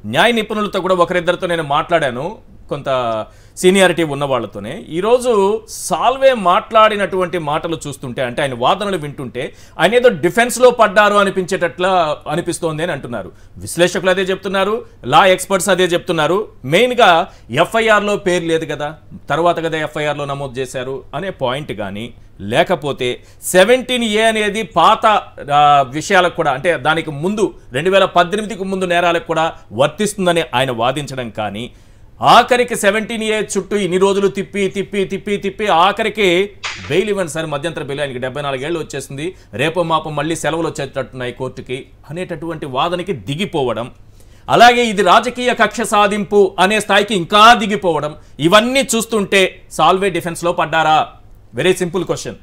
న్యాయ నిపుణులతో కూడా ఒకరిద్దరితో నేను మాట్లాడాను కొంత సీనియారిటీ ఉన్న వాళ్ళతోనే ఈరోజు సాల్వే మాట్లాడినటువంటి మాటలు చూస్తుంటే అంటే ఆయన వాదనలు వింటుంటే ఆయన ఏదో డిఫెన్స్లో పడ్డారు అనిపించేటట్లా అనిపిస్తోంది అని అంటున్నారు విశ్లేషకులు అదే చెప్తున్నారు లా ఎక్స్పర్ట్స్ అదే చెప్తున్నారు మెయిన్గా ఎఫ్ఐఆర్లో పేరు లేదు కదా తర్వాత కదా ఎఫ్ఐఆర్లో నమోదు చేశారు అనే పాయింట్ కానీ లేకపోతే సెవెంటీన్ ఏ అనేది పాత ఆ, విషయాలకు కూడా అంటే దానికి ముందు రెండు వేల పద్దెనిమిదికి ముందు నేరాలకు కూడా వర్తిస్తుందని ఆయన వాదించడం కానీ ఆఖరికి సెవెంటీన్ ఏ చుట్టూ ఇన్ని రోజులు తిప్పి తిప్పి తిప్పి తిప్పి ఆఖరికి బెయిల్ ఇవ్వండి సార్ మధ్యంతర బెయిల్ ఆయనకి డెబ్బై నాలుగేళ్ళు వచ్చేసింది రేపో మాపం మళ్ళీ సెలవులు వచ్చేటట్టున్నాయి కోర్టుకి అనేటటువంటి వాదనకి దిగిపోవడం అలాగే ఇది రాజకీయ కక్ష సాధింపు అనే స్థాయికి ఇంకా దిగిపోవడం ఇవన్నీ చూస్తుంటే సాల్వే డిఫెన్స్లో పడ్డారా very simple question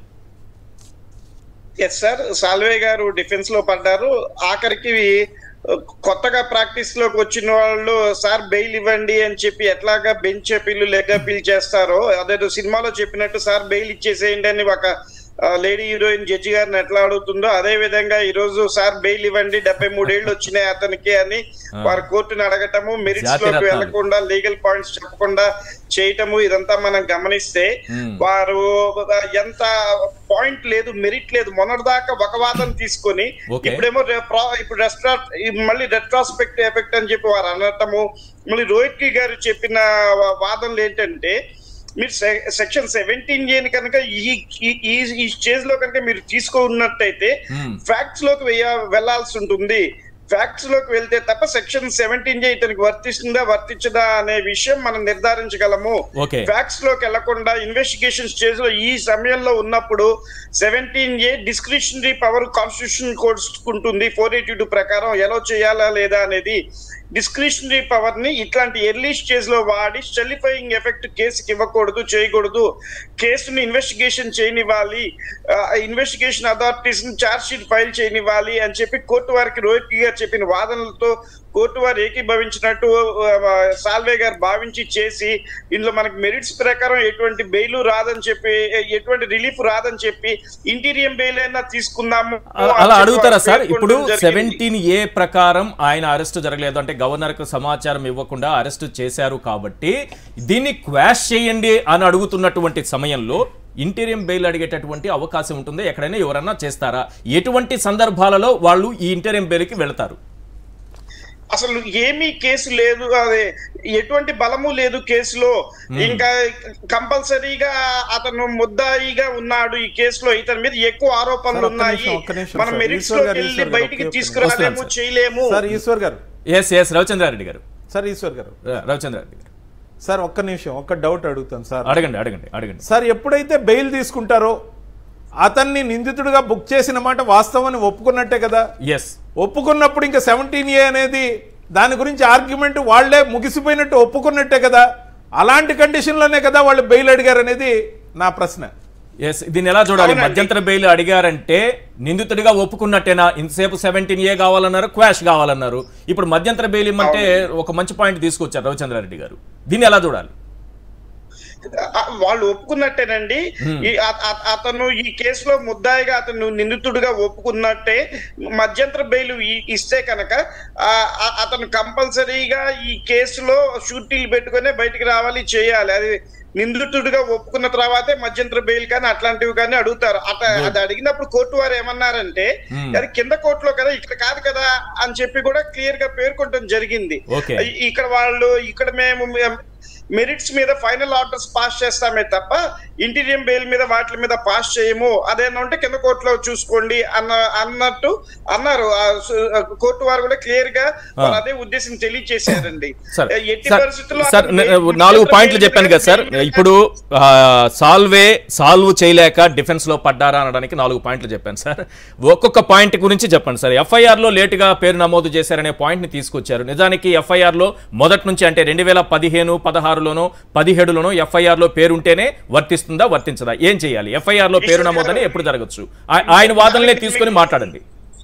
yes sir Salve గారు డిఫెన్స్ లో పడ్డారు ఆఖరికి కొత్తగా ప్రాక్టీస్ లోకి వచ్చిన వాళ్ళు సార్ బెయిల్ ఇవ్వండి అని చెప్పి ఎట్లాగా బెంచ్ అప్పీలు లెగ్ అప్పీల్ చేస్తారో అదేదో సినిమాలో చెప్పినట్టు సార్ బెయిల్ ఇచ్చేసేయండి అని ఒక లేడీ హీరోయిన్ జడ్జి గారిని ఎట్లా అడుగుతుందో అదే విధంగా ఈ రోజు సార్ బెయిల్ ఇవ్వండి డెబ్బై మూడేళ్లు వచ్చినాయి అతనికి అని వారు కోర్టుని అడగటము మెరిట్స్ జాతి లోకి రత్నాలు. వెళ్లకుండా లీగల్ పాయింట్స్ చెప్పకుండా చేయటము ఇదంతా మనం గమనిస్తే Hmm. వారు ఎంత పాయింట్ లేదు మెరిట్ లేదు మొన్నటిదాకా ఒక వాదన తీసుకొని Okay. ఇప్పుడేమో రే- ప్రా- ఇప్పుడు రెస్ట్రా మళ్ళీ రెట్రాస్పెక్ట్ ఎఫెక్ట్ అని చెప్పి వారు అనటము మళ్ళీ రోహిత్ కి గారు చెప్పిన వా- వాదనలు ఏంటంటే మీరు సెక్షన్ సెవెంటీన్ ఏని కనుక ఈ ఈ- ఈ ఈ స్టేజ్ లో కనుక మీరు తీసుకున్నట్టయితే Hmm. ఫ్యాక్ట్స్ లోకి వెయ్య- వెళ్లాల్సి ఉంటుంది ఫ్యాక్ట్స్ లోకి వెళ్తే తప్ప సెక్షన్ సెవెంటీన్ ఏ ఇతనికి వర్తిస్తుందా వర్తించదా అనే విషయం మనం నిర్ధారించగలము Okay. ఫ్యాక్ట్స్ లోకి వెళ్లకుండా ఇన్వెస్టిగేషన్ స్టేజ్ లో ఈ సమయంలో ఉన్నప్పుడు seventeen A discretionary power constitution codes ఉంటుంది ఫోర్ ఎయిటీ టూ ప్రకారం ఎలా చేయాలా లేదా అనేది డిస్క్రిషనరీ పవర్ ని ఇట్లాంటి ఎర్లీ స్టేజ్ లో వాడి స్టెలిఫైయింగ్ ఎఫెక్ట్ కేసుకి ఇవ్వకూడదు చేయకూడదు కేసుని ఇన్వెస్టిగేషన్ చేయనివ్వాలి ఇన్వెస్టిగేషన్ అథారిటీస్ ని ఛార్జ్ షీట్ ఫైల్ చేయనివ్వాలి అని చెప్పి కోర్టు వారికి రోహిత్ గారు చెప్పిన వాదనలతో కోర్టు వారు ఏకీభవించినట్టు ఆ, సాల్వే గారు భావించి చేసి ఇందులో మనకి మెరిట్స్ ప్రకారం ఎటువంటి బెయిల్ రాదని చెప్పి ఎ- ఎటువంటి రిలీఫ్ రాదని చెప్పి ఇంటీరియం బెయిల్ అయినా తీసుకుందాము అలా- అని అలా చెప్పి అడుగుతారా వారు సార్ ఇప్పుడు పేర్కొనడం జరిగింది. సెవెంటీన్ ఏ ప్రకారం ఆయన అరెస్ట్ జరగలేదు అంటే గవర్నర్ కు సమాచారం ఇవ్వకుండా అరెస్ట్ చేశారు కాబట్టి దీన్ని క్వాష్ చేయండి అని అడుగుతున్నటువంటి సమయంలో ఇంటీరియం బెయిల్ అడిగేటటువంటి అవకాశం ఉంటుంది ఎక్కడైనా ఎవరన్నా చేస్తారా ఎటువంటి సందర్భాలలో వాళ్ళు ఈ ఇంటీరియం బెయిల్కి వెళతారు అసలు ఏమీ కేసు లేదు అదే ఎటువంటి బలము లేదు కేసులో ఇంకా కంపల్సరీగా అతను ముద్దాయిగా ఉన్నాడు ఈ కేసులో ఇతని మీద ఎక్కువ ఆరోపణలు సార్, ఒక్క ఉన్నాయి నిమిషం, ఒక్క నిమిషం, మనం సార్. మెరిట్స్ ఈశ్వర్ లోకి గారు, వెళ్ళి ఈశ్వర్ గారు, బయటికి ఒకే ఒక్క తీసుకురాలేము నిమిషం. చేయలేము సార్ ఈశ్వర్ గారు ఎస్ ఎస్ రవిచంద్రారెడ్డి గారు సార్ ఈశ్వర్ గారు ర- రవిచంద్రారెడ్డి గారు సార్ ఒక్క నిమిషం ఒక్క డౌట్ అడుగుతాను సార్ అడగండి అడగండి అడగండి సార్ ఎప్పుడైతే బెయిల్ తీసుకుంటారో అతన్ని నిందితుడిగా బుక్ చేసిన మాట వాస్తవాన్ని ఒప్పుకున్నట్టే కదా ఎస్ ఒప్పుకున్నప్పుడు ఇంకా సెవెంటీన్ ఏ అనేది దాని గురించి ఆర్గ్యుమెంట్ వాళ్లే ముగిసిపోయినట్టు ఒప్పుకున్నట్టే కదా అలాంటి కండిషన్లోనే కదా వాళ్ళు బెయిల్ అడిగారు అనేది నా ప్రశ్న ఎస్ దీన్ని ఎలా చూడాలి అవునండి. మధ్యంతర బెయిల్ అడిగారంటే నిందితుడిగా ఒప్పుకున్నట్టేనా ఇంతసేపు సెవెంటీన్ ఏ కావాలన్నారు క్వాష్ కావాలన్నారు ఇప్పుడు మధ్యంతర బెయిల్ ఇమ్మంటే ఒక మంచి పాయింట్ తీసుకొచ్చారు రవిచంద్రారెడ్డి గారు దీన్ని ఎలా చూడాలి ఆ- వాళ్ళు ఒప్పుకున్నట్టేనండి ఈ అ- అ- అతను ఈ కేసులో ముద్దాయిగా అతను నిందితుడిగా ఒప్పుకున్నట్టే మధ్యంతర బెయిల్ ఈ- ఇస్తే కనుక ఆ- ఆ- అతను కంపల్సరీగా ఈ కేసులో షూటీలు పెట్టుకునే బయటికి రావాలి చేయాలి అది నిందితుడిగా ఒప్పుకున్న తర్వాతే మధ్యంతర బెయిల్ కానీ అట్లాంటివి కానీ అడుగుతారు అట అది అడిగినప్పుడు కోర్టు వారు ఏమన్నారంటే Hmm. అది కింద కోర్టులో కదా ఇక్కడ కాదు కదా అని చెప్పి కూడా క్లియర్ గా పేర్కొనడం జరిగింది Okay. ఇ- ఇక్కడ వాళ్ళు ఇక్కడ మేము మెరిట్స్ మీద ఫైనల్ ఆర్డర్స్ పాస్ చేస్తామే తప్ప ఇంటీరియం బెయిల్ మీద వాటి మీద పాస్ చేయము అదేనంటే కింద కోర్టులో చూసుకోండి అన్న అన్నట్టు అన్నారు ఆ సు- ఆ కోర్టు వారు కూడా క్లియర్ గా వారు అదే ఉద్దేశం తెలియజేశారండి సార్ ఎట్టి సార్, పరిస్థితుల్లో సార్ అతను నే- బెయిల్ నాలుగు మీద పాయింట్లు బెయిల్ చెప్పాను మీద కదా సార్ బెయిల్ మీద ఇప్పుడు ఆ, సాల్వే సాల్వ్ చేయలేక డిఫెన్స్ లో పడ్డారా అనడానికి నాలుగు పాయింట్లు చెప్పాను సార్ ఒక్కొక్క పాయింట్ గురించి చెప్పండి సార్ ఎఫ్ఐఆర్ లో లేటుగా పేరు నమోదు చేశారనే పాయింట్ ని తీసుకొచ్చారు నిజానికి ఎఫ్ఐఆర్ లో మొదటి నుంచి అంటే రెండు వేల పదిహేను పదహారులోనో పదిహేడులోనో ఎఫ్ఐఆర్ లో పేరు ఉంటేనే వర్తిస్తుందా వర్తించదా ఏం చేయాలి ఎఫ్ఐఆర్ లో పేరు నమోదని ఎప్పుడు జరగచ్చు ఆ- ఆయన వాదనలే తీసుకొని మాట్లాడండి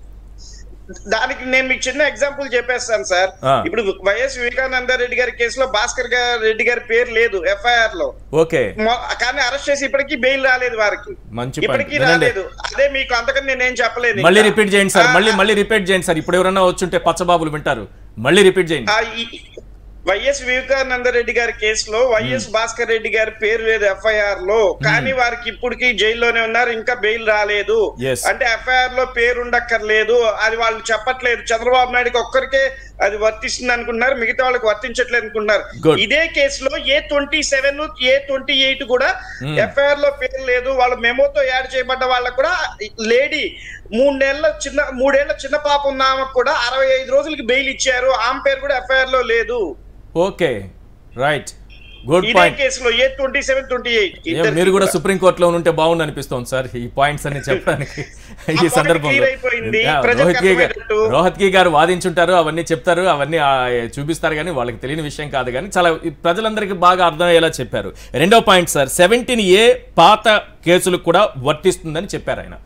దానికి నేను మీకు చిన్న ఎగ్జాంపుల్ చెప్పేస్తాను సార్ ఆ. ఇప్పుడు వైఎస్ వివేకానంద రెడ్డి గారి కేసులో భాస్కర్ గారి రెడ్డి గారి పేరు లేదు ఎఫ్ఐఆర్ లో ఓకే మొ- కానీ అరెస్ట్ చేసి ఇప్పటికీ బెయిల్ రాలేదు వారికి మంచి point. ఇప్పటికీ వినండి. రాలేదు అదే మీకు అంతకని నేనేం చెప్పలేదు మళ్ళీ ఇంకా. రిపీట్ చేయండి సార్ ఆ, మళ్ళీ మళ్ళీ రిపీట్ చేయండి సార్ ఇప్పుడు ఎవరైనా వచ్చుంటే పచ్చబాబులు వింటారు మళ్ళీ రిపీట్ చేయండి ఆ ఈ వైఎస్ వివేకానంద రెడ్డి గారి కేసులో వైఎస్ భాస్కర్ రెడ్డి గారి పేరు లేదు ఎఫ్ఐఆర్ లో కానీ వారికి ఇప్పటికి జైల్లోనే ఉన్నారు ఇంకా బెయిల్ రాలేదు Yes. అంటే ఎఫ్ఐఆర్ లో పేరు ఉండక్కర్లేదు అది వాళ్ళు చెప్పట్లేదు చంద్రబాబు నాయుడుకి ఒక్కరికే అది వర్తిస్తుంది అనుకుంటున్నారు మిగతా వాళ్ళకి వర్తించట్లేదు అనుకుంటున్నారు Good. ఇదే కేసులో A twenty seven A twenty eight కూడా ఎఫ్ఐఆర్ లో పేరు లేదు వాళ్ళ మెమోతో యాడ్ చేయబడ్డ వాళ్ళకు కూడా లేడీ మూడు నెలల చిన్న మూడేళ్ల చిన్న పాప ఉన్న ఆమెకు కూడా అరవై ఐదు రోజులకి బెయిల్ ఇచ్చారు ఆమె పేరు కూడా ఎఫ్ఐఆర్ లో లేదు ఓకే రైట్ గుడ్ ఇదే పాయింట్ కేసులో A twenty seven twenty eight మీరు కూడా సుప్రీంకోర్టులో ఉంటే బాగుంది అనిపిస్తోంది సార్ ఈ పాయింట్స్ అన్ని చెప్పడానికి ఈ point సందర్భంలో clear అయిపోయింది. Yeah, ప్రజలకు రోహిత్ కి గారు అర్థమయ్యేటట్టు. రోహత్ కి గారు వాదించుంటారు అవన్నీ చెప్తారు అవన్నీ ఆ, చూపిస్తారు కానీ వాళ్ళకి తెలియని విషయం కాదు కానీ చాలా ఈ ప్రజలందరికీ బాగా అర్థమయ్యేలా చెప్పారు రెండో పాయింట్ సార్ సెవెంటీన్ ఏ పాత కేసులకు కూడా వర్తిస్తుందని చెప్పారు ఆయన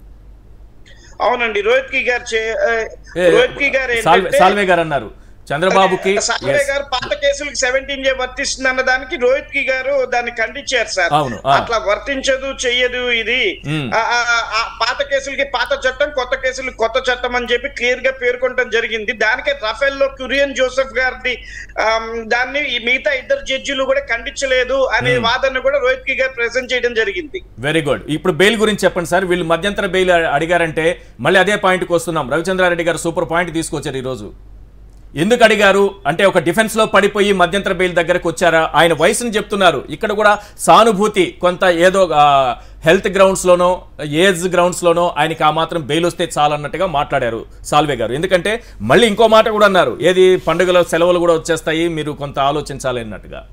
అవునండి రోహిత్ కి గారు చే- ఆ, ఏ, రోహిత్ కి గారు సాల్వే ఏంటంటే- సాల్వే గారు అన్నారు చంద్రబాబుకి సాల్వే yes. గారు పాత కేసులకు సెవెంటీన్ జే వర్తిస్తుంది అన్న దానికి రోహిత్ కి గారు దాన్ని ఖండించారు సార్ అవును, ఆ. అట్లా వర్తించదు చెయ్యదు ఇది మ్మ్. ఆ, ఆ, ఆ, పాత కేసులకి పాత చట్టం కొత్త కేసులకి కొత్త చట్టం అని చెప్పి క్లియర్ గా పేర్కొనడం జరిగింది దానికే రఫేల్ లో క్యూరియన్ జోసెఫ్ గారిది ఆమ్, దాన్ని ఈ మిగతా ఇద్దరు జడ్జిలు కూడా ఖండించలేదు అనే వాదన కూడా రోహిత్ కి గారు ప్రెజెంట్ చేయడం జరిగింది వెరీ గుడ్ ఇప్పుడు బెయిల్ గురించి చెప్పండి సార్ వీళ్ళు మధ్యంతర బెయిల్ అడిగారంటే మళ్ళీ అదే పాయింట్కి వస్తున్నాం రవిచంద్రారెడ్డి గారు సూపర్ పాయింట్ తీసుకొచ్చారు ఈరోజు ఎందుకు అడిగారు అంటే ఒక డిఫెన్స్ లో పడిపోయి మధ్యంతర బెయిల్ దగ్గరకు వచ్చారా ఆయన వయసుని చెప్తున్నారు ఇక్కడ కూడా సానుభూతి కొంత ఏదో హెల్త్ గ్రౌండ్స్ లోనో ఏజ్ గ్రౌండ్స్ లోనో ఆయనకి ఆ మాత్రం బెయిల్ వస్తే చాలన్నట్టుగా మాట్లాడారు సాల్వే గారు ఎందుకంటే మళ్ళీ ఇంకో మాట కూడా అన్నారు ఏది పండుగల సెలవులు కూడా వచ్చేస్తాయి మీరు కొంత ఆలోచించాలి అన్నట్టుగా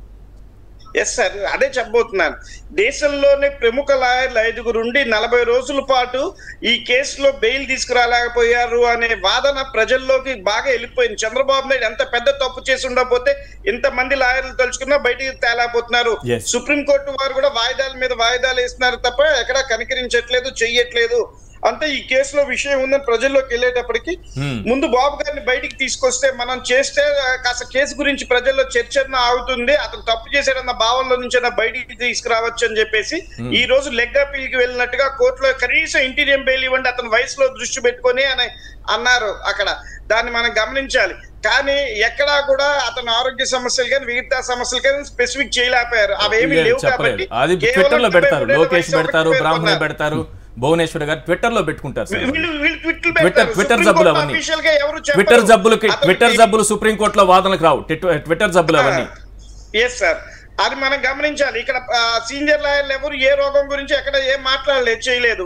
ఎస్ సార్ అదే చెప్పబోతున్నాను దేశంలోనే ప్రముఖ లాయర్లు ఐదుగురు ఉండి నలభై రోజుల పాటు ఈ కేసులో బెయిల్ తీసుకురాలేకపోయారు అనే వాదన ప్రజల్లోకి బాగా వెళ్ళిపోయింది చంద్రబాబు నాయుడు ఎంత పెద్ద తప్పు చేసి ఉండకపోతే ఇంతమంది లాయర్లు తలుచుకున్నా బయటికి తేలేకపోతున్నారు Yes. సుప్రీంకోర్టు వారు కూడా వాయిదాల మీద వాయిదాలు వేస్తున్నారు తప్ప ఎక్కడా కనికరించట్లేదు చెయ్యట్లేదు అంటే ఈ కేసులో విషయం ఉందని ప్రజల్లోకి వెళ్ళేటప్పటికి Hmm. ముందు బాబు గారిని బయటికి తీసుకొస్తే మనం చేస్తే ఆ, కాస్త కేసు గురించి ప్రజల్లో చర్చ ఆగుతుంది అతను తప్పు చేశాడన్న భావనలో నుంచి బయటికి తీసుకురావచ్చు అని చెప్పేసి ఈ రోజు లెగ్ అప్పీల్ కి వెళ్ళినట్టుగా కోర్టులో కనీసం ఇంటీరియం బెయిల్ ఇవ్వండి అతని వయసులో దృష్టి పెట్టుకొని అని అన్నారు అక్కడ దాన్ని మనం గమనించాలి కానీ ఎక్కడా కూడా అతని ఆరోగ్య సమస్యలు కానీ మిగతా సమస్యలు కానీ స్పెసిఫిక్ చేయలేకపోయారు అవేమి లేదు, లేవు చెప్పలేదు కాబట్టి అది కేవలం ట్విట్టర్ లో డెబ్బై పెడతారు మూడేళ్ల లోకేష్ వయసు పెడతారు ఒకటి బ్రాహ్మణి పేర్కొన్నారు. పెడతారు భువనేశ్వర్ గారు ట్విట్టర్ లో పెట్టుకుంటారు సార్ వీళ్ళు వీళ్ళు ట్విట్లు ట్విట్టర్ పెడతారు. ట్విట్టర్ సుప్రీం జబ్బులు కోర్టు అవన్నీ official గా ఎవరు చెప్పరు. ట్విట్టర్ జబ్బులకి అతనికి- ట్విట్టర్ జబ్బులు సుప్రీంకోర్టులో వాదనకు రావు ట్విట్టర్- ట్విట్టర్ జబ్బులు అవన్నీ ఎస్ సార్ అది మనం గమనించాలి ఇక్కడ సీనియర్ లాయర్లు ఎవరు ఏ రోగం గురించి ఎక్కడ ఏం మాట్లాడలేదు చేయలేదు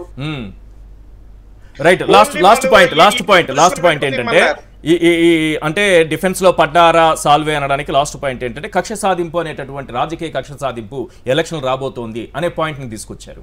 రైట్ లాస్ట్ Only లాస్ట్ వాళ్ళు పాయింట్ ఈ- లాస్ట్ ఈ పాయింట్ లాస్ట్ దృష్టిలో పాయింట్ పెట్టుకుని ఏంటంటే ఈ ఈ- ఈ అంటే డిఫెన్స్ లో పడ్డారా సాల్వే అనడానికి లాస్ట్ పాయింట్ ఏంటంటే కక్ష సాధింపు అనేటటువంటి రాజకీయ కక్ష సాధింపు ఎలక్షన్ రాబోతోంది అనే పాయింట్ ని తీసుకొచ్చారు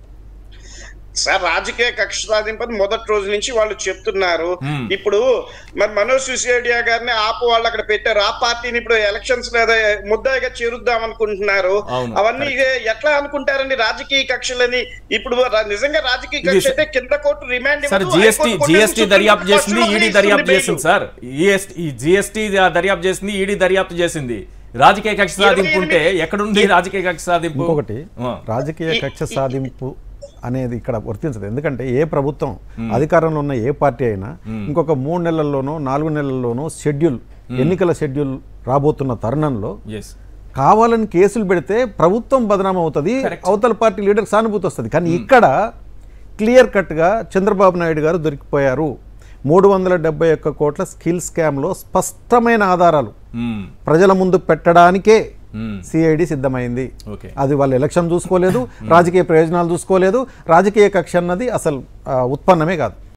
సార్ రాజకీయ కక్ష సాధింపని మొదటి రోజు నుంచి వాళ్ళు చెప్తున్నారు Hmm. ఇప్పుడు మరి మనోజ్ సిసోడియా గారిని ఆపు వాళ్ళు అక్కడ పెట్టారు ఆ పార్టీని ఇప్పుడు ఎలక్షన్స్ లేదా ముద్దాయిగా చేరుద్దాం అనుకుంటున్నారు అవును, అవన్నీ ఇదే ఎట్లా అనుకుంటారండి రాజకీయ కక్షలని ఇప్పుడు రా- నిజంగా రాజకీయ ఇది కక్ష స- అయితే కింద కోర్టు రిమాండ్ సార్ ఇవ్వదు, జిఎస్టీ హైకోర్టు జిఎస్టీ కొట్టేసి దర్యాప్తు సుప్రీం చేసింది కోర్టులో ఈడీ ఇస్తుంది దర్యాప్తు బెయిల్. చేసింది సార్ ఈ జిఎస్టీ దర్యాప్తు చేసింది ఈడీ దర్యాప్తు చేసింది రాజకీయ కక్ష సాధింపు ఉంటే ఎక్కడుంది రాజకీయ కక్ష సాధింపు ఇంకొకటి ఆ. రాజకీయ కక్ష సాధింపు అనేది ఇక్కడ వర్తించదు ఎందుకంటే ఏ ప్రభుత్వం అధికారంలో ఉన్న ఏ పార్టీ అయినా ఇంకొక మూడు నెలల్లోనో నాలుగు నెలల్లోనో షెడ్యూల్ ఎన్నికల షెడ్యూల్ రాబోతున్న తరుణంలో ఎస్ కావాలని కేసులు పెడితే ప్రభుత్వం బదనాం అవుతుంది అవతల పార్టీ లీడర్ సానుభూతి వస్తుంది కానీ ఇక్కడ క్లియర్ కట్గా చంద్రబాబు నాయుడు గారు దొరికిపోయారు మూడు వందల డెబ్బై ఒక్క కోట్ల స్కిల్ స్కామ్లో స్పష్టమైన ఆధారాలు ప్రజల ముందు పెట్టడానికే సిఐడి సిద్ధమైంది ఓకే అది వాళ్ళు ఎలక్షన్ చూసుకోలేదు రాజకీయ ప్రయోజనాలు చూసుకోలేదు రాజకీయ కక్ష అన్నది అసలు ఆ, ఉత్పన్నమే కాదు